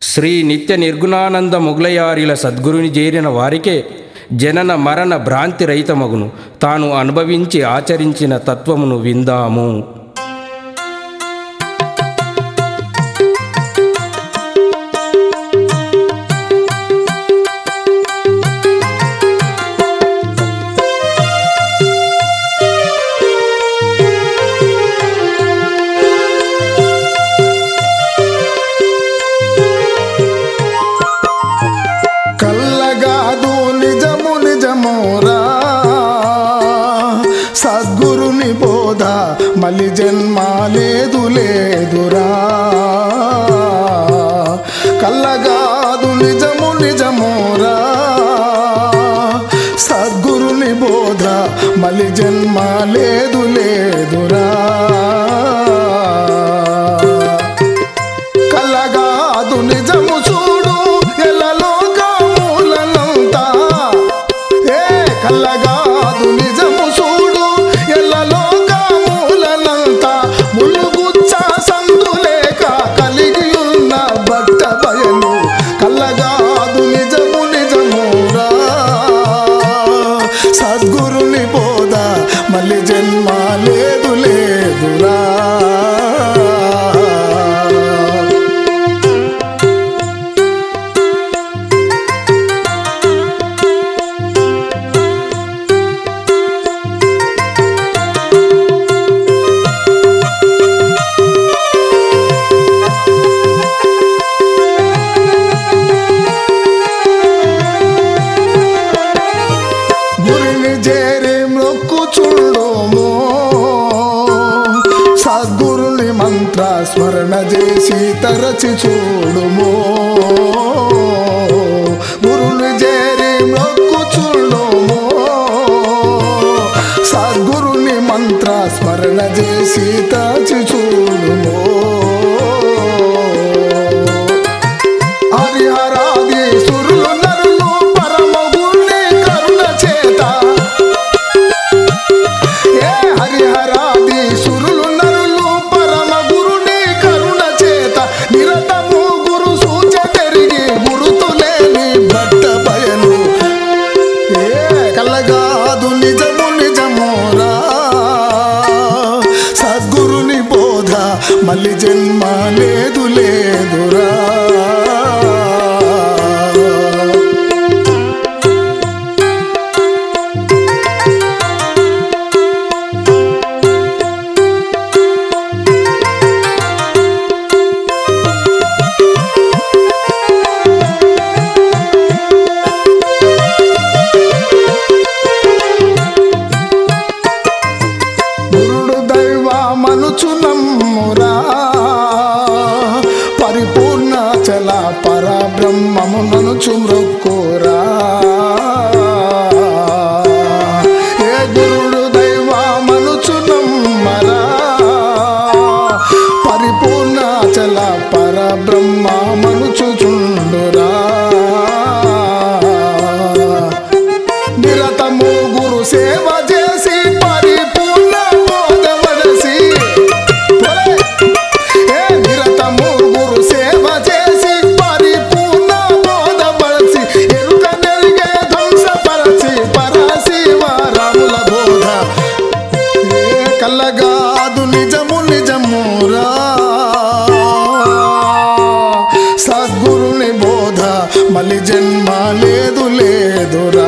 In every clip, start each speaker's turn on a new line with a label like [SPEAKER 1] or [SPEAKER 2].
[SPEAKER 1] శ్రీ నిత్య నిర్గుణానంద మొగలయారిల సద్గురుని చేరిన వారికే జనన మరణ భ్రాంతి రహితమగును తాను అనుభవించి ఆచరించిన తత్వమును విందాము
[SPEAKER 2] కల్లగాదు నిజము నిజమోరా సద్గురుని బోధ మలి జన్మ లేదు లేదురా కల్లగాదు నిజము నిజమోరా సద్గురుని బోధ మలి జన్మ లేదు లేదురా కలగాదు నిజము చూడు ఎల్లలోకములనంతా ఏ కలగాదు నిజము చూడు ఎల్లలోకములనంతా ములుగుచ్చ సందులేక కలిగి ఉన్న బట్ట బయలు కల్లగాదు నిజము నిజమురా సద్గురుని బోధ మళ్ళీ జన్మ లేదు లేదురా గురిని చేరి మొక్కుచుండుము సద్గురుని మంత్ర స్మరణ చేసి తరచి చూడుము గురుని చేరి మొక్కుచుండుము సద్గురుని మంత్ర స్మరణ చేసి తరచి చూడుము హరిహరాది సురులు నరులు పరమ గురుని కరుణ చేత ఏ హరిహరాది సురులు నరులు పరమ గురుని కరుణ చేత నిరతము గురు సూచ పెరిగి గురుతులేని బట్ట బయలు ఏ కలగాదు నిజము నిజమోరా సద్గురుని బోధ మళ్ళీ జన్మ లేదు లేదురా గురుడు దైవ మనుచు నమ్మురా పరిపూర్ణ చల పరబ్రహ్మము ననుచు మృక్కురా ఏ గురుడు దైవ మనుచు నమ్మరా పరిపూర్ణ చల పరబ్రహ్మ మనుచు చుండురా నిరతము గురు సేవ చేసి పరిపూర్ణ బోధమడసి ఏ నిరతము గురు సేవ చేసి పరిపూర్ణ బోధమడసి ఎరుక నెరిగే ధ్వంసపరచి పరశివ రాముల బోధ ఏ కల్లగాదు నిజము నిజమురా సద్గురుని బోధ మళ్ళీ జన్మ లేదు లేదురా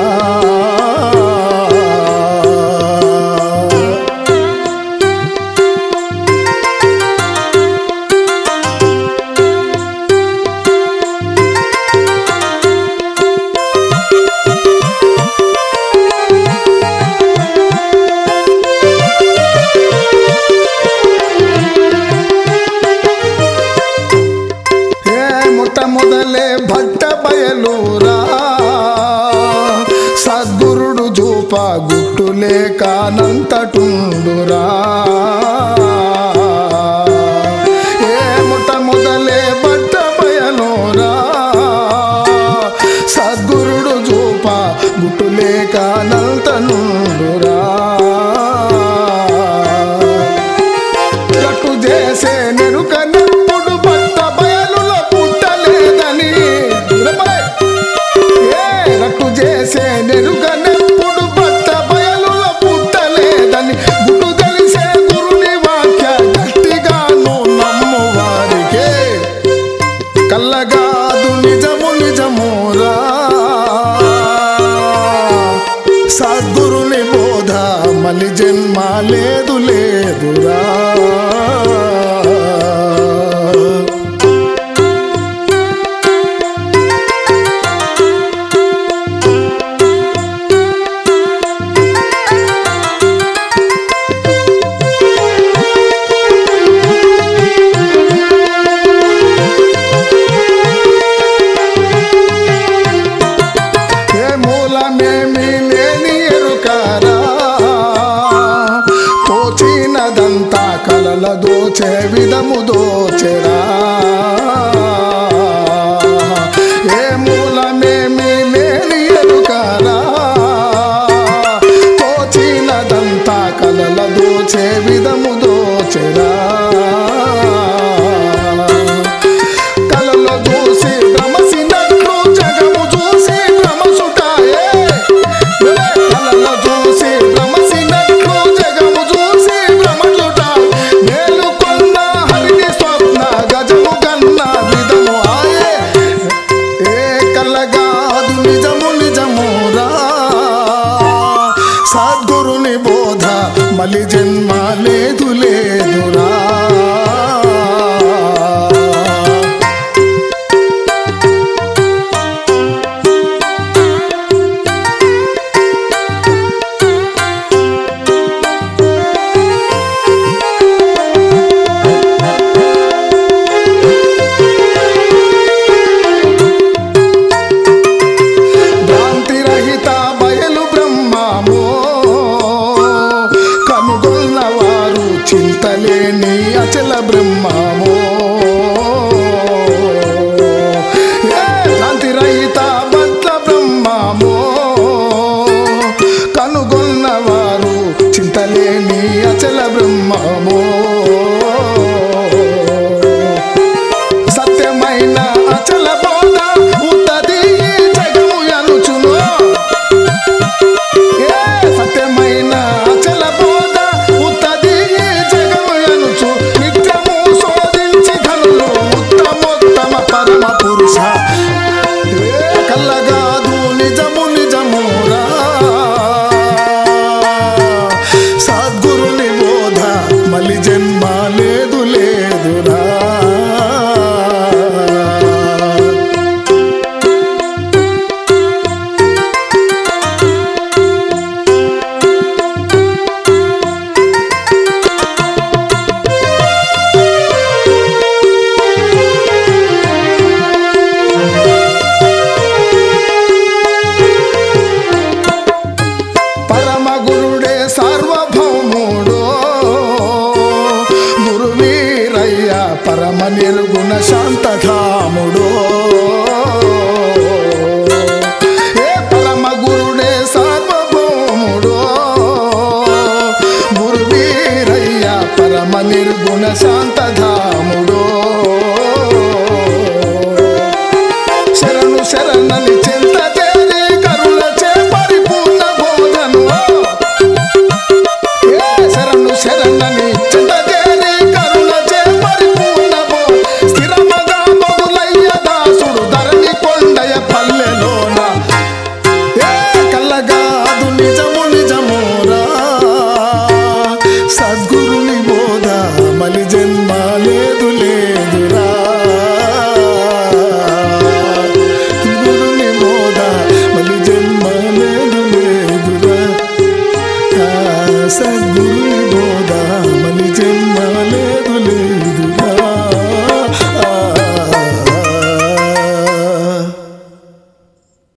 [SPEAKER 2] ఏ ముట్ట మొదలే భట్ట బయలురా సద్గురుడు జూప గుట్టులే కానంతటుండురా ఏ ముట్ట మొదలే భట్ట బయలురా సద్గురుడు జూప గుట్టులే కానంతనుండురా గట్టు చేసే నెరుక నెప్పుడు పట్ట బయలుల పుట్టలేదని కల్లగాదు నిజము నిజమురా సద్గురుని బోధ మలి జన్మ లేదు లేదురా ఏ మూలమేమి లేని ఎరుకారా తోచినదంతా కలల దోచే విధము దోచెరా ఏ మూలమేమి లేని ఎరుకారా తోచినదంతా కలల దోచే విధము దోచెరా కలలో చూసి భ్రమసినట్లు జగము చూసి భ్రమసుటాయే కలలో చూసి భ్రమసినట్లు జగము చూసి భ్రమసుట మేలుకొన్న హరిని స్వప్న గజము కన్న విధము ఆయే ఏ కలగాదు నిజము నిజమురా సద్గురుని బోధ మలి జన్మ లేదు లేదురా భ్రాంతిరహిత బయలు బ్రహ్మమో కనుగొన్నవారు చింతలేని అచల బ్రహ్మమో ఏ భ్రాంతిరహిత బట్ల బ్రహ్మమో కనుగొన్నవారు చింతలేని అచల బ్రహ్మమో సత్యమైన అచల బోధ ఉత్తది ఈ జగము అనుచును ఏ సత్యమైన అచల బోధ ఉత్తది ఈ జగము అనుచు నిత్యము శోధించి ధనులు ఉత్తమోత్తమ పరమ పురుష ఏ కల్లగాదు నిజము నిజమురా సద్గురుని బోధ మలి జన్మ లేదు లేదురా పరమ గురుడే సార్వభౌముడో గురువీరయ్య పరమ నిర్గుణ శాంతధాముడో